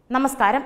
നമസ്കാരം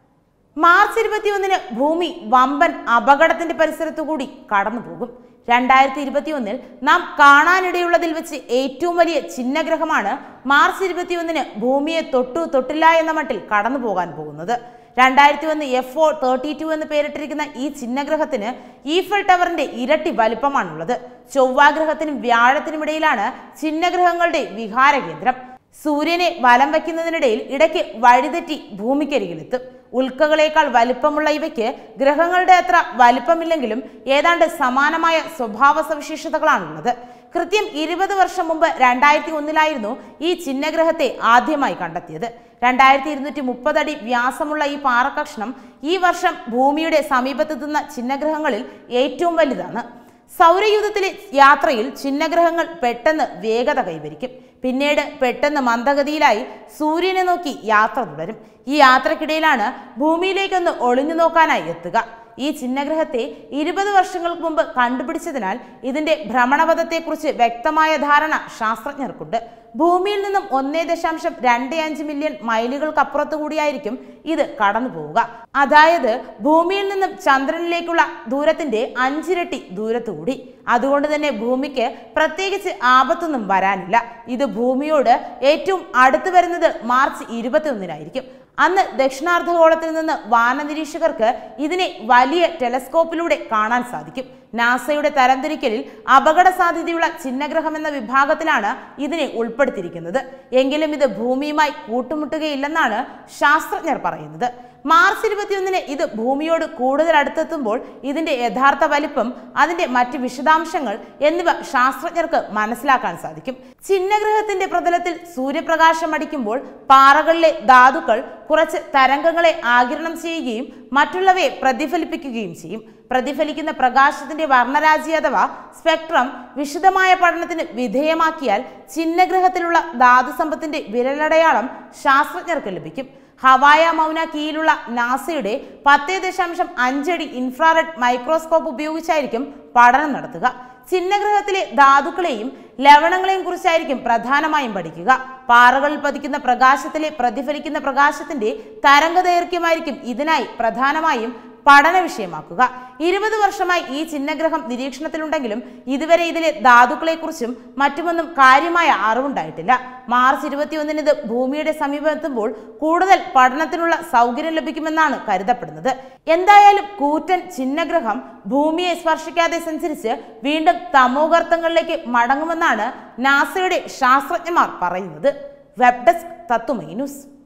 മാർച്ച് ഇരുപത്തിയൊന്നിന് ഭൂമി വമ്പൻ അപകടത്തിന്റെ പരിസരത്തു കൂടി കടന്നു പോകും രണ്ടായിരത്തി ഇരുപത്തിയൊന്നിൽ നാം കാണാനിടയുള്ളതിൽ വെച്ച് ഏറ്റവും വലിയ ചിഹ്നഗ്രഹമാണ് മാർച്ച് ഇരുപത്തിയൊന്നിന് ഭൂമിയെ തൊട്ടു തൊട്ടില്ല എന്ന മട്ടിൽ കടന്നു പോകാൻ പോകുന്നത് രണ്ടായിരത്തി ഒന്ന് എഫ് ഒ തേർട്ടി ടു എന്ന് പേരിട്ടിരിക്കുന്ന ഈ ചിഹ്നഗ്രഹത്തിന് ഈഫൽ ടവറിന്റെ ഇരട്ടി വലിപ്പമാണുള്ളത് ചൊവ്വാഗ്രഹത്തിനും വ്യാഴത്തിനും ഇടയിലാണ് ചിഹ്നഗ്രഹങ്ങളുടെ വിഹാര കേന്ദ്രം സൂര്യനെ വലം വയ്ക്കുന്നതിനിടയിൽ ഇടയ്ക്ക് വഴിതെറ്റി ഭൂമിക്കരികിലെത്തും ഉൽക്കകളേക്കാൾ വലിപ്പമുള്ള ഇവയ്ക്ക് ഗ്രഹങ്ങളുടെ അത്ര വലിപ്പമില്ലെങ്കിലും ഏതാണ്ട് സമാനമായ സ്വഭാവ സവിശേഷതകളാണുള്ളത് കൃത്യം ഇരുപത് വർഷം മുമ്പ് രണ്ടായിരത്തി ഒന്നിലായിരുന്നു ഈ ചിഹ്നഗ്രഹത്തെ ആദ്യമായി കണ്ടെത്തിയത് രണ്ടായിരത്തി ഇരുന്നൂറ്റി മുപ്പത് അടി വ്യാസമുള്ള ഈ പാറക്കഷ്ണം ഈ വർഷം ഭൂമിയുടെ സമീപത്തെത്തുന്ന ചിഹ്നഗ്രഹങ്ങളിൽ ഏറ്റവും വലുതാണ് സൗരയൂഥത്തിലെ യാത്രയിൽ ചിഹ്നഗ്രഹങ്ങൾ പെട്ടെന്ന് വേഗത കൈവരിക്കും പിന്നീട് പെട്ടെന്ന് മന്ദഗതിയിലായി സൂര്യനെ നോക്കി യാത്ര തുടരും ഈ യാത്രക്കിടയിലാണ് ഭൂമിയിലേക്കൊന്ന് ഒളിഞ്ഞു നോക്കാനായി എത്തുക ഈ ചിഹ്നഗ്രഹത്തെ ഇരുപത് വർഷങ്ങൾക്ക് മുമ്പ് കണ്ടുപിടിച്ചതിനാൽ ഇതിന്റെ ഭ്രമണപഥത്തെക്കുറിച്ച് വ്യക്തമായ ധാരണ ശാസ്ത്രജ്ഞർക്കുണ്ട് ഭൂമിയിൽ നിന്നും ഒന്നേ ദശാംശം രണ്ട് അഞ്ച് മില്യൺ മൈലുകൾക്കപ്പുറത്തു കൂടിയായിരിക്കും ഇത് കടന്നു പോവുക അതായത് ഭൂമിയിൽ നിന്നും ചന്ദ്രനിലേക്കുള്ള ദൂരത്തിന്റെ അഞ്ചിരട്ടി ദൂരത്തു കൂടി അതുകൊണ്ട് തന്നെ ഭൂമിക്ക് പ്രത്യേകിച്ച് ആപത്തൊന്നും വരാനില്ല ഇത് ഭൂമിയോട് ഏറ്റവും അടുത്ത് വരുന്നത് മാർച്ച് ഇരുപത്തിയൊന്നിനായിരിക്കും അന്ന് ദക്ഷിണാർദ്ധഗോളത്തിൽ നിന്ന് വാനനിരീക്ഷകർക്ക് ഇതിനെ വലിയ ടെലസ്കോപ്പിലൂടെ കാണാൻ സാധിക്കും നാസയുടെ തരംതിരിക്കലിൽ അപകട സാധ്യതയുള്ള ചിഹ്നഗ്രഹം എന്ന വിഭാഗത്തിലാണ് ഇതിനെ ഉൾപ്പെടുത്തിയിരിക്കുന്നത് എങ്കിലും ഇത് ഭൂമിയുമായി കൂട്ടുമുട്ടുകയില്ലെന്നാണ് ശാസ്ത്രജ്ഞർ പറയുന്നത് മാർച്ച് ഇരുപത്തിയൊന്നിന് ഇത് ഭൂമിയോട് കൂടുതൽ അടുത്തെത്തുമ്പോൾ ഇതിന്റെ യഥാർത്ഥ വലിപ്പം അതിന്റെ മറ്റ് വിശദാംശങ്ങൾ എന്നിവ ശാസ്ത്രജ്ഞർക്ക് മനസ്സിലാക്കാൻ സാധിക്കും ചിഹ്നഗ്രഹത്തിന്റെ പ്രതലത്തിൽ സൂര്യപ്രകാശം അടിക്കുമ്പോൾ പാറകളിലെ ധാതുക്കൾ കുറച്ച് തരംഗങ്ങളെ ആകിരണം ചെയ്യുകയും മറ്റുള്ളവയെ പ്രതിഫലിപ്പിക്കുകയും ചെയ്യും പ്രതിഫലിക്കുന്ന പ്രകാശത്തിന്റെ വർണ്ണരാജി അഥവാ സ്പെക്ട്രം വിശദമായ പഠനത്തിന് വിധേയമാക്കിയാൽ ചിഹ്നഗ്രഹത്തിലുള്ള ധാതുസമ്പത്തിന്റെ വിരലടയാളം ശാസ്ത്രജ്ഞർക്ക് ലഭിക്കും ഹവായ മൗന കീഴിലുള്ള നാസയുടെ പത്തേ ദശാംശം അഞ്ചടി ഇൻഫ്രാറെഡ് മൈക്രോസ്കോപ്പ് ഉപയോഗിച്ചായിരിക്കും പഠനം നടത്തുക ചിഹ്നഗ്രഹത്തിലെ ധാതുക്കളെയും ലവണങ്ങളെയും കുറിച്ചായിരിക്കും പ്രധാനമായും പഠിക്കുക പാറകളിൽ പതിക്കുന്ന പ്രകാശത്തിലെ പ്രതിഫലിക്കുന്ന പ്രകാശത്തിന്റെ തരംഗദൈർഘ്യമായിരിക്കും ഇതിനായി പ്രധാനമായും പഠന വിഷയമാക്കുക ഇരുപത് വർഷമായി ഈ ചിഹ്നഗ്രഹം നിരീക്ഷണത്തിലുണ്ടെങ്കിലും ഇതുവരെ ഇതിലെ ധാതുക്കളെക്കുറിച്ചും മറ്റുമൊന്നും കാര്യമായ അറിവുണ്ടായിട്ടില്ല മാർച്ച് ഇരുപത്തിയൊന്നിന് ഇത് ഭൂമിയുടെ സമീപമെത്തുമ്പോൾ കൂടുതൽ പഠനത്തിനുള്ള സൗകര്യം ലഭിക്കുമെന്നാണ് കരുതപ്പെടുന്നത് എന്തായാലും കൂറ്റൻ ചിഹ്നഗ്രഹം ഭൂമിയെ സ്പർശിക്കാതെ സഞ്ചരിച്ച് വീണ്ടും തമോഗർത്തങ്ങളിലേക്ക് മടങ്ങുമെന്നാണ് നാസയുടെ ശാസ്ത്രജ്ഞന്മാർ പറയുന്നത് വെബ് ഡെസ്ക് തത്തുമൈ ന്യൂസ്